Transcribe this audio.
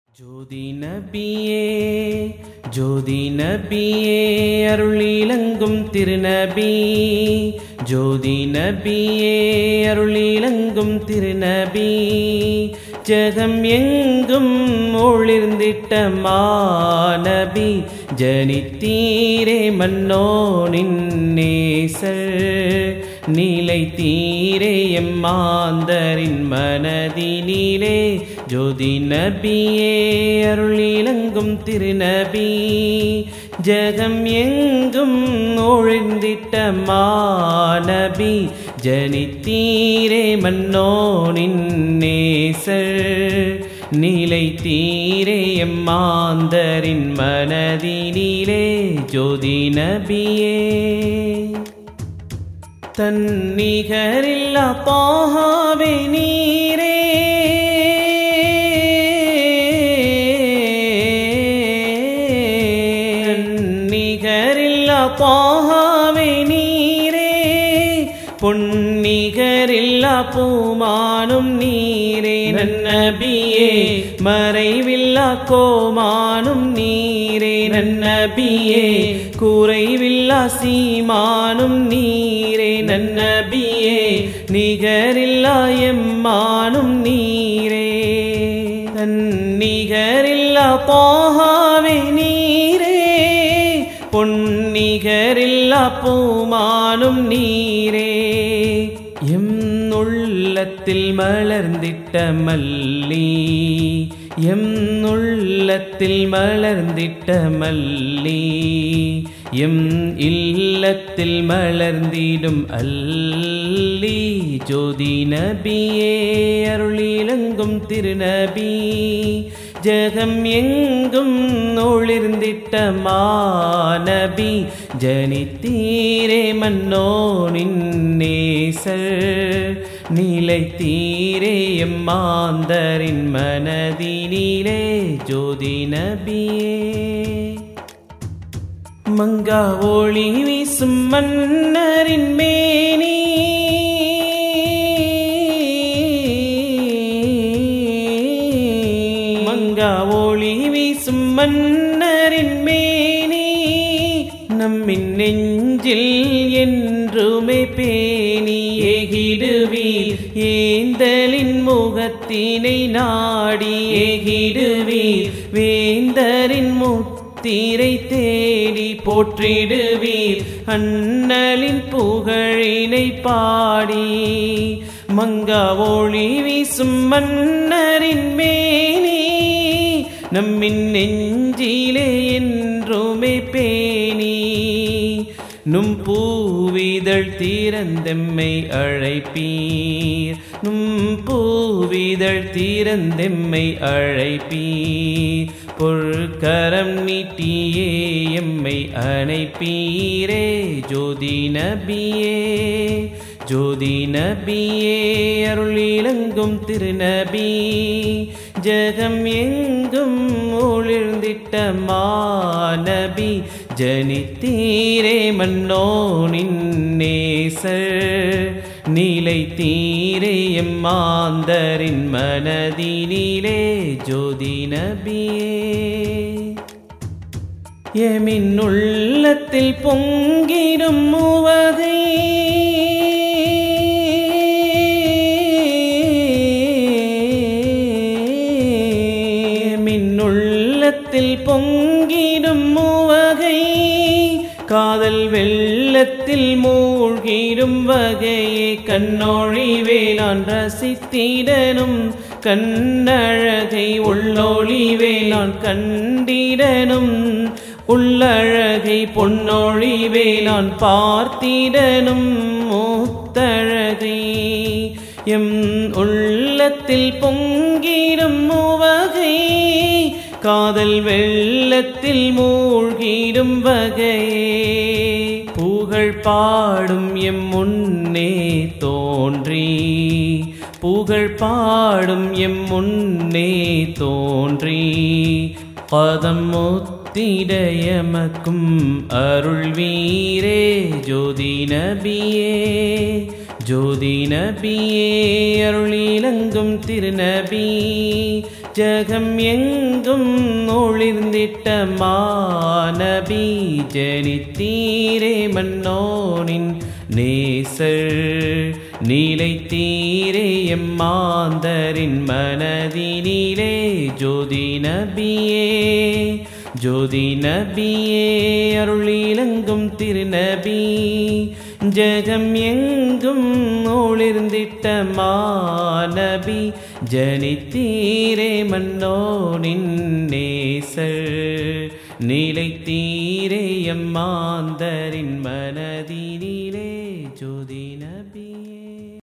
ஜோதி நபியே ஜோதி நபியே அருளிலங்கும் திருநபி ஜோதி நபியே அருளிலங்கும் திருநபி ஜகம் எங்கும் ஒளிர்ந்திட்ட மாநபி ஜனித்தீரே மன்னோனின் நேசர் நீலை தீரே எம்மாந்தரின் மனதினிலே ஜோதி நபியே அருளிலங்கும் திருநபி ஜகம் எங்கும் ஒழிந்திட்ட மாநபி ஜனித்தீரே மன்னோனின் நேசர் நீலை தீரே எம்மாந்தரின் மனதினிலே ஜோதி நபியே தன்னிகரில்லா பாகாவே நீரே தன்னிகரில்லா பாகாவே நீரே பொன்னிகரில்லா பூமானும் நீரே நன்னபியே மறைவில்லா கோமானும் நீரே நன்னபியே குறைவில்லா சீமானும் நீரே நன்னபியே நிகரில்லா எம்மானும் நீரே தன்னிகரில்லா பாகாவே நீரே பொன்னிகரில்லா பூமானும் நீரே எம் உள்ளத்தில் மலர்ந்திட்ட மல்லி எம் உள்ளத்தில் மலர்ந்திட்ட மல்லி எம் இல்லத்தில் மலர்ந்திடும் அல்லி ஜோதி நபியே அருளிலங்கும் திருநபி ஜகம் எங்கும் ஒளிர்ந்திட்ட மாநபி ஜனித்தீரே மன்னோனின் நேசர் நிலை தீரே எம்மாந்தரின் மனதினிலே ஜோதி நபியே மங்கா ஒளி வீசும் மன்னரின் மேனி மங்கா ஒளி வீசும் மன்னரின் மேனி நம்மின் நெஞ்சில் என்றுமே பேணி ஏகிடுவீர் ஏந்தலின் முகத்தினை நாடி ஏகிடுவீர் வேந்தரின் முத்திரை தேடி போற்றிடுவீர் அண்ணலின் புகழினை பாடி மங்கா ஒளி வீசும் மன்னரின் மேனி நம்மின் நெஞ்சிலே என்றுமே பேணி நும் பூவிதழ் தீரந்தெம்மை அழைப்பீர் நும் பூவிதழ் தீரந்தெம்மை அழைப்பீர் பொற்கரம் நீட்டியே எம்மை அணைப்பீரே ஜோதி நபியே ஜோதி நபியே அருளிலங்கும் திருநபி ஜகம் எங்கும் ஒளிர்ந்திட்ட மாநபி ஜனித்தீரே மன்னோனின் நேசர் நீலை தீரே எம்மாந்தரின் மனதினிலே ஜோதி நபியே எமின் உள்ளத்தில் பொங்கிடும் முவகை மின்னுள்ளத்தில் பொங்கிடும் மூவகை காதல் வெள்ளத்தில் மூழ்கிடும் வகையே கண்ணொழி வேளாண் ரசித்திடனும் கண்ணழகை உள்ளொளி வேளாண் கண்டிடனும் உள்ளழகை பொன்னொழி வேளாண் பார்த்திடனும் மூத்தழகை எம் உள்ளத்தில் பொங்கிடும் மூவகை காதல் வெள்ளத்தில் மூழ்கிடும் வகையே புகழ் பாடும் எம் முன்னே தோன்றி புகழ் பாடும் எம் முன்னே தோன்றி பதம் முத்திட எமக்கும் அருள் வீரே ஜோதி நபியே ஜோதி நபியே அருளிலங்கும் திருநபி ஜகம் எங்கும் ஒளிர்ந்திட்ட மாநபி ஜனித்தீரே மன்னோனின் நேசர் நீலை தீரே எம்மாந்தரின் மனதினிலே ஜோதி நபியே ஜோதி நபியே அருளிலங்கும் திருநபி ஜகம் எங்கும் ஒளிர்ந்திட்ட மாநபி ஜனித்தீரே மன்னோனின் நேசர் நிலை தீரே எம்மாந்தரின் மனதினிலே